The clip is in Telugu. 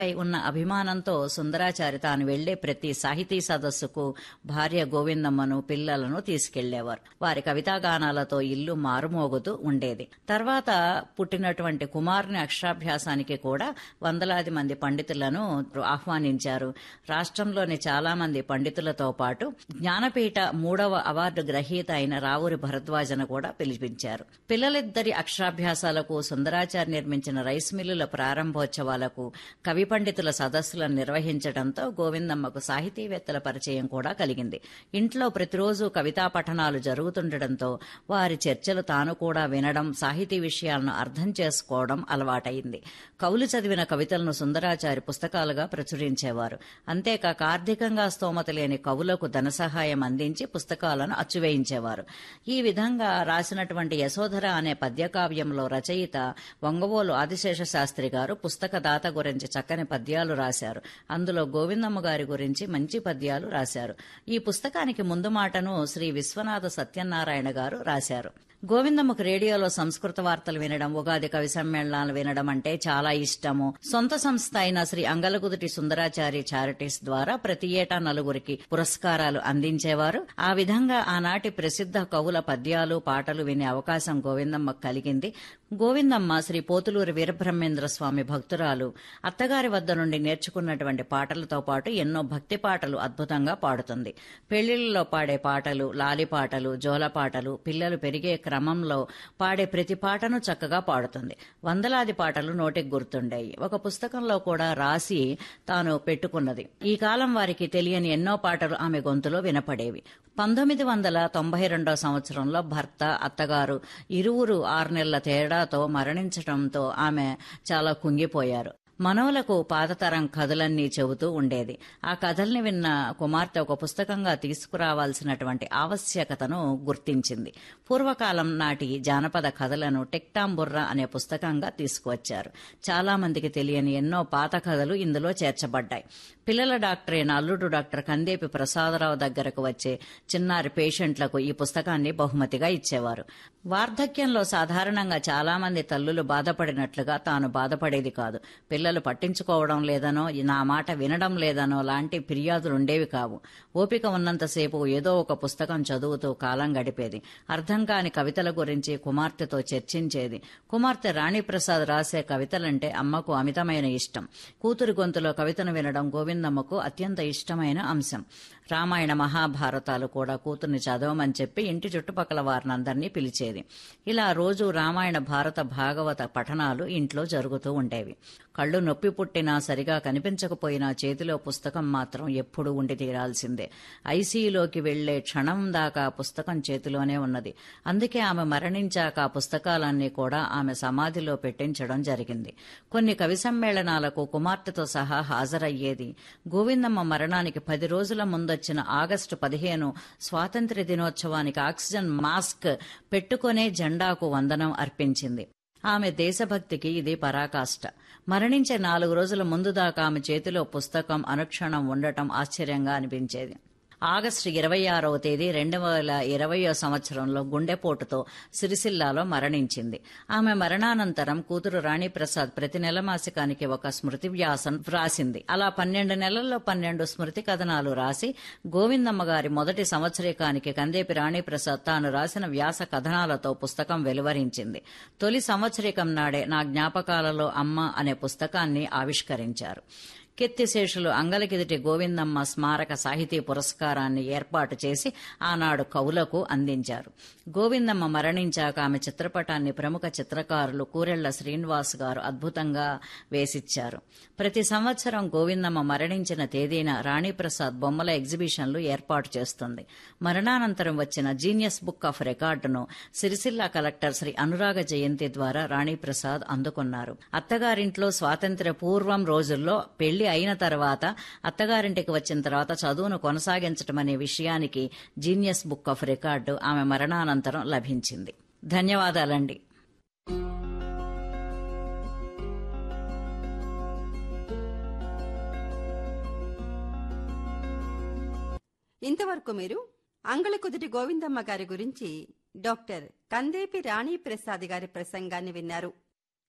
పై ఉన్న అభిమానంతో సుందరాచారి తాను వెళ్లే ప్రతి సాహితీ సదస్సుకు భార్య గోవిందమ్మను పిల్లలను తీసుకెళ్లేవారు వారి కవితాగానాలతో ఇల్లు మారుమోగుతూ ఉండేది తర్వాత పుట్టినటువంటి కుమారుని అక్షరాభ్యాసానికి కూడా వందలాది మంది పండితులను ఆహ్వానించారు రాష్ట్రంలోని చాలా మంది పండితులతో పాటు జ్ఞానపీఠ మూడవ అవార్డు గ్రహీత అయిన రావూరి భరద్వాజను కూడా పిలిపించారు పిల్లలిద్దరి అక్షరాభ్యాసాలకు సుందరాచారి నిర్మించిన రైస్ మిల్లుల ప్రారంభోత్సవాలకు కవి పండితుల సదస్సులను నిర్వహించడంతో గోవిందమ్మకు సాహితీవేత్తల పరిచయం కూడా కలిగింది ఇంట్లో ప్రతిరోజు కవితా పఠనాలు జరుగుతుండటంతో వారి చర్చలు తాను కూడా వినడం సాహితీ విషయాలను అర్థం చేసుకోవడం అలవాటైంది కవులు చదివిన కవితలను సుందరాచారి పుస్తకాలుగా ప్రచురించేవారు అంతేకాక ఆర్థికంగా స్తోమత లేని కవులకు ధన సహాయం అందించి పుస్తకాలను అచ్చువేయించేవారు ఈ విధంగా రాసినటువంటి యశోధర అనే పద్యకావ్యంలో రచయిత వంగవోలు ఆదిశేష శాస్త్రి గారు పుస్తక దాత గురించి చక్కని పద్యాలు రాశారు అందులో గోవిందమ్మ గారి గురించి మంచి పద్యాలు రాశారు ఈ పుస్తకానికి ముందు మాటను శ్రీ విశ్వనాథ సత్యనారాయణ గారు రాశారు గోవిందమ్మకు రేడియోలో సంస్కృత వార్తలు వినడం ఉగాది కవి సమ్మేళనాలు వినడం అంటే చాలా ఇష్టము సొంత సంస్థ అయిన శ్రీ అంగలగుదుటి సుందరాచారి చారిటీస్ ద్వారా ప్రతి ఏటా నలుగురికి పురస్కారాలు అందించేవారు ఆ విధంగా ఆనాటి ప్రసిద్ధ కవుల పద్యాలు పాటలు వినే అవకాశం గోవిందమ్మకు కలిగింది గోవిందమ్మ శ్రీ పోతులూరి వీరబ్రహ్మేంద్ర స్వామి భక్తురాలు అత్తగారి వద్ద నుండి నేర్చుకున్నటువంటి పాటలతో పాటు ఎన్నో భక్తి పాటలు అద్భుతంగా పాడుతుంది పెళ్లిళ్లలో పాడే పాటలు లాలి పాటలు జోల పాటలు పిల్లలు పెరిగే క్రమంలో పాడే ప్రతి పాటను చక్కగా పాడుతుంది వందలాది పాటలు నోటికి గుర్తుండేవి ఒక పుస్తకంలో కూడా రాసి తాను పెట్టుకున్నది ఈ కాలం వారికి తెలియని ఎన్నో పాటలు ఆమె గొంతులో వినపడేవి పంతొమ్మిది వందల తొంభై రెండో సంవత్సరంలో భర్త అత్తగారు ఇరువురు ఆరు నెలల తేడాతో మరణించడంతో ఆమె చాలా కుంగిపోయారు మనవలకు పాతతరం కథలన్నీ చెబుతూ ఉండేది ఆ కథల్ని విన్న కుమార్తె ఒక పుస్తకంగా తీసుకురావాల్సినటువంటి ఆవశ్యకతను గుర్తించింది పూర్వకాలం నాటి జానపద కథలను టెక్టాంబుర్రా అనే పుస్తకంగా తీసుకువచ్చారు చాలా మందికి తెలియని ఎన్నో పాత కథలు ఇందులో చేర్చబడ్డాయి పిల్లల డాక్టర్ అయిన అల్లుడు డాక్టర్ కందేపి ప్రసాదరావు దగ్గరకు వచ్చే చిన్నారి పేషెంట్లకు ఈ పుస్తకాన్ని బహుమతిగా ఇచ్చేవారు వార్ధక్యంలో సాధారణంగా చాలా మంది తల్లులు బాధపడినట్లుగా తాను బాధపడేది కాదు పిల్లలు పట్టించుకోవడం లేదనో నా మాట వినడం లేదనో లాంటి ఫిర్యాదులు ఉండేవి కావు ఓపిక ఉన్నంతసేపు ఏదో ఒక పుస్తకం చదువుతూ కాలం గడిపేది అర్థం కాని కవితల గురించి కుమార్తెతో చర్చించేది కుమార్తె రాణిప్రసాద్ రాసే కవితలంటే అమ్మకు అమితమైన ఇష్టం కూతురు గొంతులో కవితను వినడం గోవిందమ్మకు అత్యంత ఇష్టమైన అంశం రామాయణ మహాభారతాలు కూడా కూతుర్ని చదవమని చెప్పి ఇంటి చుట్టుపక్కల వారినందరినీ పిలిచేది ఇలా రోజు రామాయణ భారత భాగవత పఠనాలు ఇంట్లో జరుగుతూ ఉండేవి కళ్ళు నొప్పి పుట్టినా సరిగా కనిపించకపోయినా చేతిలో పుస్తకం మాత్రం ఎప్పుడూ ఉండి తీరాల్సిందే ఐసీయూలోకి వెళ్లే క్షణం దాకా పుస్తకం చేతిలోనే ఉన్నది అందుకే ఆమె మరణించాక ఆ పుస్తకాలన్నీ కూడా ఆమె సమాధిలో పెట్టించడం జరిగింది కొన్ని కవి సమ్మేళనాలకు కుమార్తెతో సహా హాజరయ్యేది గోవిందమ్మ మరణానికి పది రోజుల ముందొచ్చిన ఆగస్టు పదిహేను స్వాతంత్ర్య దినోత్సవానికి ఆక్సిజన్ మాస్క్ పెట్టుకునే జెండాకు వందనం అర్పించింది ఆమె దేశభక్తికి ఇది పరాకాష్ట మరణించే నాలుగు రోజుల ముందు దాకా ఆమె చేతిలో పుస్తకం అనుక్షణం ఉండటం ఆశ్చర్యంగా అనిపించేది ఆగస్టు ఇరవై ఆరవ తేదీ రెండు వేల ఇరవయో సంవత్సరంలో గుండెపోటుతో సిరిసిల్లాలో మరణించింది ఆమె మరణానంతరం కూతురు రాణిప్రసాద్ ప్రతి నెల మాసికానికి ఒక స్మృతి వ్యాసం వ్రాసింది అలా పన్నెండు నెలల్లో పన్నెండు స్మృతి కథనాలు రాసి గోవిందమ్మ గారి మొదటి సంవత్సరికానికి కందేపి రాణిప్రసాద్ తాను రాసిన వ్యాస కథనాలతో పుస్తకం వెలువరించింది తొలి సంవత్సరికం నాడే నా జ్ఞాపకాలలో అమ్మ అనే పుస్తకాన్ని ఆవిష్కరించారు కెత్తిశేషులు అంగలకిదిటి గోవిందమ్మ స్మారక సాహితీ పురస్కారాన్ని ఏర్పాటు చేసి ఆనాడు కవులకు అందించారు గోవిందమ్మ మరణించాక ఆమె చిత్రపటాన్ని ప్రముఖ చిత్రకారులు కూరెళ్ల శ్రీనివాస్ గారు అద్భుతంగా వేసిచ్చారు ప్రతి సంవత్సరం గోవిందమ్మ మరణించిన తేదీన రాణిప్రసాద్ బొమ్మల ఎగ్జిబిషన్లు ఏర్పాటు చేస్తుంది మరణానంతరం వచ్చిన జీనియస్ బుక్ ఆఫ్ రికార్డును సిరిసిల్ల కలెక్టర్ శ్రీ అనురాగ జయంతి ద్వారా రాణిప్రసాద్ అందుకున్నారు అత్తగారింట్లో స్వాతంత్ర్య పూర్వం రోజుల్లో పెళ్లి అయిన తర్వాత అత్తగారింటికి వచ్చిన తర్వాత చదువును కొనసాగించడం అనే విషయానికి జీనియస్ బుక్ ఆఫ్ రికార్డు ఆమె మరణానంతరం లభించింది ధన్యవాదాలండి ఇంతవరకు మీరు అంగళకుదుటి గోవిందమ్మ గారి గురించి డాక్టర్ కందేపి రాణి ప్రసాద్ గారి ప్రసంగాన్ని విన్నారు